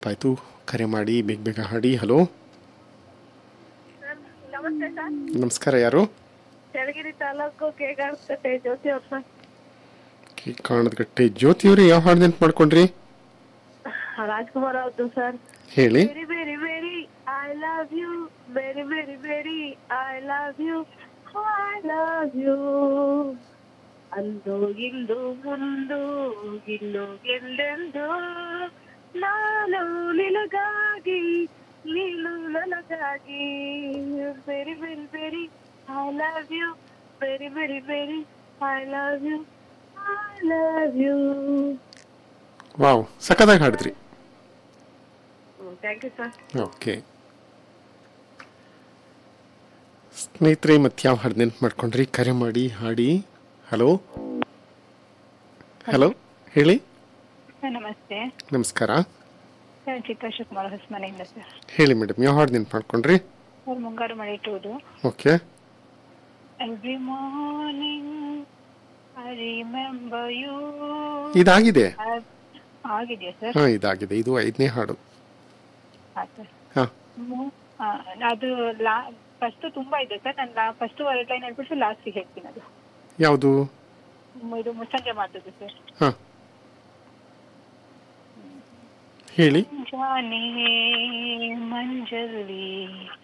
ಆಯಿತು ಕರೆ ಮಾಡಿ ಬೇಗ ಬೇಗ ಹಾಡಿ ಹಲೋ ನಮಸ್ತೆ ಸರ್ ನಮಸ್ಕಾರ ಯಾರು ಚಳಗಿರಿ ತಾಲೂಕು ಕೇಗಾಡ್ಕಟ್ಟೆ ಜ್ಯೋತಿ ಅವ್ರ ಸರ್ ಕಾಣದಗಟ್ಟೆ ಜ್ಯೋತಿಯವರು ಯಾವ ಹಾಡು ನೆನ್ಪು ಮಾಡ್ಕೊಂಡ್ರಿ ರಾಜ್ಕುಮಾರ್ ಅವ್ರದ್ದು ಸರ್ ಹೇಳಿ very very very I love you very very very I love you I love you ಅಂದು ಇಂದು ಮುಂದು ಇನ್ನು ಎಂದೆಂದು ನಾನು ನಿನಗಾಗಿ ನೀನು ನನಗಾಗಿ very very very I love you very very very I love you I love you wow ಸಕ್ಕದಾಗಿ ಹಾಡಿದ್ರಿ ಥ್ಯಾಂಕ್ ಯು ಸರ್ ಓಕೆ ಸ್ನೇಹಿತರೆ ಮತ್ತೆ ಯಾವ ಹಾಡು ನೆನ್ಪು ಮಾಡ್ಕೊಂಡ್ರಿ ಕರೆ ಮಾಡಿ ಹಾಡಿ ಹಲೋ ಹಲೋ ಹೇಳಿ ಸರ್ ನಮಸ್ತೆ ನಮಸ್ಕಾರ ಸರ್ ಚಿತ್ರ ಶಿವಕುಮಾರ್ ಹೊಸಮನೆಯಿಂದ ಸರ್ ಹೇಳಿ ಮೇಡಮ್ ಯಾವ ಹಾಡು ನೆನ್ಪು ಮಾಡ್ಕೊಂಡ್ರಿ ಸರ್ ಮುಂಗಾರು ಮಳೆ ಇಟ್ಟುವುದು okay every morning I remember you ಇದಾಗಿದೆ ಆಗಿದೆಯಾ ಸರ್ ಹಾಂ ಇದಾಗಿದೆ ಇದು ಐದನೇ ಹಾಡು ಹಾಂ ಸರ್ ಹಾಂ ಮು- ಆ, ಅದು ಲಾ ಫಸ್ಟ್ ತುಂಬಾ ಇದೆ ಸರ್ ನಾನು ಫಸ್ಟ್ ಎರಡು ಲೈನ್ ಹೇಳ್ಬಿಟ್ಟು ಲಾಸ್ಟಿಗೆ ಹೇಳ್ತೀನಿ ಅದು ಯಾವುದು ಮ್- ಇದು ಮುಸ್ಸಂಜೆ ಮಾಡ್ತದೆ ಸರ್ ಹಾಂ ಹೇಳಿ ಜಾನೇ ಮಂಜಲ್ಲಿ